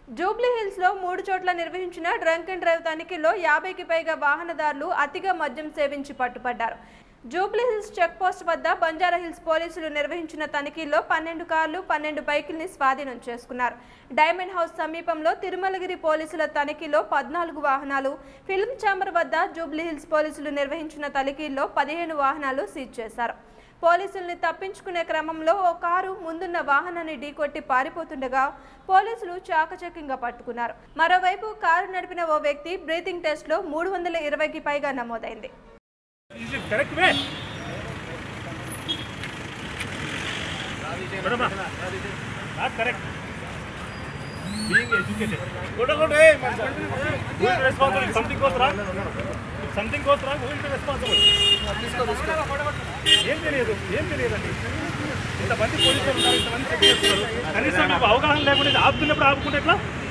Jubilee hills లో మూడు చోట్ల నిర్వహించిన డ్రంక్ అండ్ డ్రైవ్ తనిఖీలో యాభైకి పైగా వాహనదారులు అతిగా మద్యం సేవించి పట్టుపడ్డారు జూబ్లీ హిల్స్ చెక్ పోస్ట్ వద్ద బంజారా హిల్స్ పోలీసులు నిర్వహించిన తనిఖీల్లో పన్నెండు కార్లు పన్నెండు బైకుల్ని స్వాధీనం చేసుకున్నారు డైమండ్ హౌస్ సమీపంలో తిరుమలగిరి పోలీసుల తనిఖీలో పద్నాలుగు వాహనాలు ఫిల్మ్ ఛాంబర్ వద్ద జూబ్లీ హిల్స్ పోలీసులు నిర్వహించిన తనిఖీల్లో పదిహేను వాహనాలు సీజ్ చేశారు పోలీసుల్ని తప్పించుకునే క్రమంలో ఓ కారు ముందున్న వాహనాన్ని ఢీకొట్టి పారిపోతుండగా పోలీసులు చాకచక్యంగా పట్టుకున్నారు మరోవైపు కారు నడిపిన ఓ వ్యక్తి బ్రీతింగ్ టెస్ట్లో మూడు వందల ఇరవైకి పైగా నమోదైంది Is it correct way? Madam, not correct. Being educated. Go down, go down. Who is responsible if something goes wrong? If something goes wrong, who will be responsible? ఏం తెలియదు ఏం తెలియదండి ఇంతమంది పోలీసులు ఉన్నారు ఇంతమంది చెక్ చేస్తున్నారు కనీసం మీకు అవగాహన లేకుండా ఇది ఆపుతున్నప్పుడు ఆపుకుంటే ఎట్లా